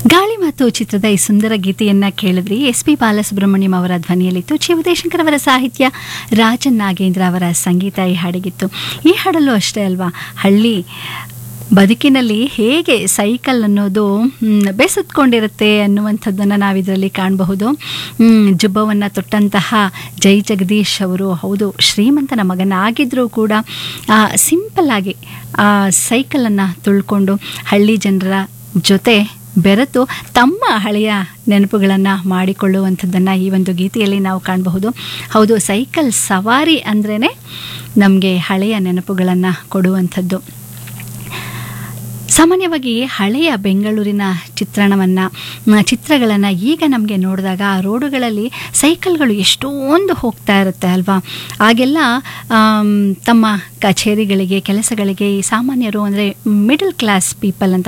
ಗಾಳಿ ಮತ್ತು ಚಿತ್ರದ ಈ ಸುಂದರ ಗೀತೆಯನ್ನ ಕೇಳಿದ್ರಿ ಎಸ್ ಪಿ ಬಾಲಸುಬ್ರಹ್ಮಣ್ಯಂ ಅವರ ಧ್ವನಿಯಲ್ಲಿತ್ತು ಚಿ ಉದಯಶಂಕರ್ ಅವರ ಸಾಹಿತ್ಯ ರಾಜನ್ ನಾಗೇಂದ್ರ ಅವರ ಸಂಗೀತ ಈ ಹಾಡಿಗಿತ್ತು ಈ ಹಾಡಲ್ಲೂ ಅಷ್ಟೇ ಅಲ್ವಾ ಹಳ್ಳಿ ಬದುಕಿನಲ್ಲಿ ಹೇಗೆ ಸೈಕಲ್ ಅನ್ನೋದು ಮ್, ಬೆಸುತ್ಕೊಂಡಿರುತ್ತೆ ಅನ್ನುವಂಥದ್ದನ್ನು ನಾವಿದರಲ್ಲಿ ಕಾಣಬಹುದು ಮ್, ಜುಬ್ಬವನ್ನು ತೊಟ್ಟಂತಹ ಜೈ ಜಗದೀಶ್ ಅವರು ಹೌದು ಶ್ರೀಮಂತನ ಮಗನಾಗಿದ್ದರೂ ಕೂಡ ಸಿಂಪಲ್ ಆಗಿ ಆ ಸೈಕಲನ್ನು ತುಳ್ಕೊಂಡು ಹಳ್ಳಿ ಜನರ ಜೊತೆ ಬೆರೆತು ತಮ್ಮ ಹಳೆಯ ನೆನಪುಗಳನ್ನು ಮಾಡಿಕೊಳ್ಳುವಂಥದ್ದನ್ನು ಈ ಒಂದು ಗೀತೆಯಲ್ಲಿ ನಾವು ಕಾಣಬಹುದು ಹೌದು ಸೈಕಲ್ ಸವಾರಿ ಅಂದ್ರೇ ನಮಗೆ ಹಳೆಯ ನೆನಪುಗಳನ್ನು ಕೊಡುವಂಥದ್ದು ಸಾಮಾನ್ಯವಾಗಿ ಹಳೆಯ ಬೆಂಗಳೂರಿನ ಚಿತ್ರಣವನ್ನು ಚಿತ್ರಗಳನ್ನು ಈಗ ನಮಗೆ ನೋಡಿದಾಗ ಆ ರೋಡುಗಳಲ್ಲಿ ಸೈಕಲ್ಗಳು ಎಷ್ಟೊಂದು ಹೋಗ್ತಾ ಇರುತ್ತೆ ಅಲ್ವಾ ಆಗೆಲ್ಲ ಆಮ್, ತಮ್ಮ ಕಚೇರಿಗಳಿಗೆ ಕೆಲಸಗಳಿಗೆ ಈ ಸಾಮಾನ್ಯರು ಅಂದರೆ ಮಿಡಲ್ ಕ್ಲಾಸ್ ಪೀಪಲ್ ಅಂತ